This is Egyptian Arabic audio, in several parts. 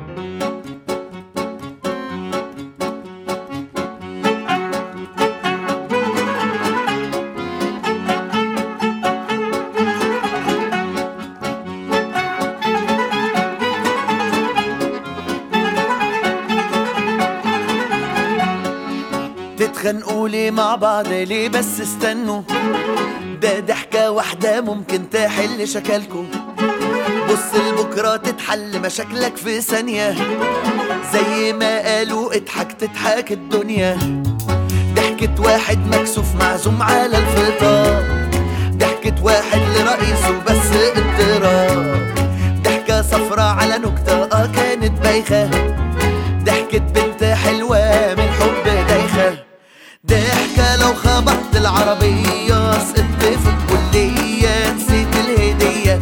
تتخانقوا ليه مع بعض ليه بس استنوا ده ضحكة واحدة ممكن تحل شكلكوا بص لبكرة تتحل مشاكلك في ثانية زي ما قالوا اضحك تضحك الدنيا ضحكة واحد مكسوف معزوم على الفطار ضحكة واحد لرئيسه بس اضطراب ضحكة صفرة على نكتة اه كانت بايخة ضحكة بنت حلوة من حب دايخة ضحكة لو خبطت العربية سقطت في الكلية نسيت الهدية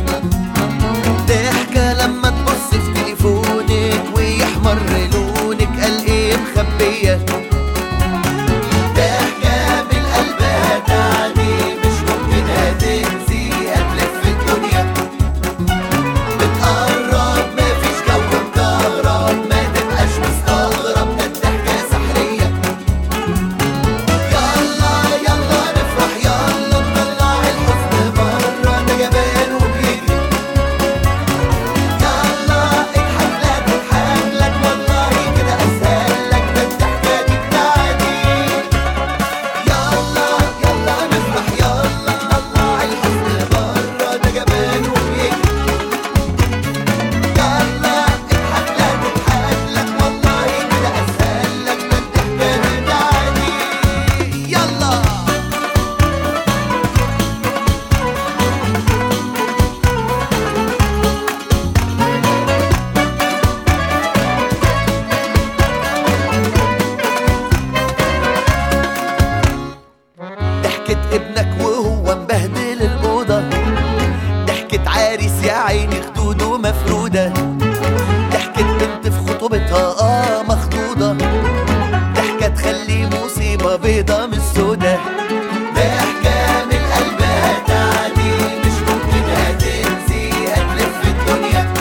ضحكة لما تبص في تليفونك ويحمر لونك قال ايه مخبية ضحكة من قلبها تعني مش ممكن هتنسي هتلف الدنيا بتقرب مفيش جو مكهرب ما تبقاش مستغرب ده الضحكة سحرية يلا يلا نفرح يلا نطلع الحزن برا ده جبان وبيجري يلا اضحك لا تضحك لك والله كده اسهل لك ده الضحكة دي بتاعتي يلا يلا نفرح يلا نطلع الحزن برا ده جبان وبيجري يلا اضحك لا تضحك لك والله كده اسهل لك ده الضحكة دي بتاعتي يلا ضحكة ابنك وهو مبهدل الأوضة ضحكة عريس يا عيني خدوده مفرودة ضحكة بنت في خطوبتها اه مخطوطة ضحكة تخلي مصيبة بيضة من السودا ضحكة من قلبها تعدي مش ممكن هتنسي هتلف الدنيا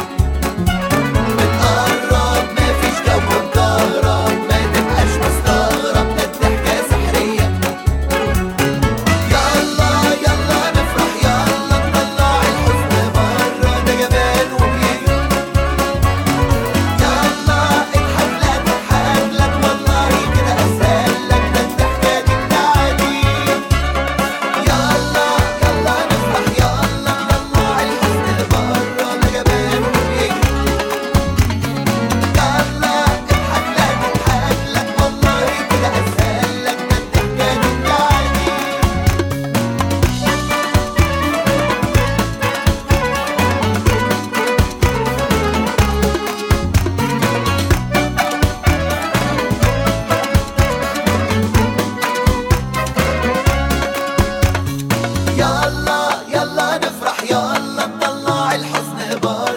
بتقرب مفيش جو مكهرب ما تبقاش مستغرب ده الضحكة سحرية يلا يلا نفرح يلا نطلع الحزن برا ده جبان وبيجري يلا اضحك لا تضحك لك والله كده اسهل لك ده الضحكة دي بتاعتي يلا يلا نفرح يلا نطلع الحزن برا ده جبان وبيجري يلا اضحك لا تضحك لك والله كده اسهل لك ده الضحكة دي بتاعتي يلا يلا نفرح يلا نطلع الحزن برا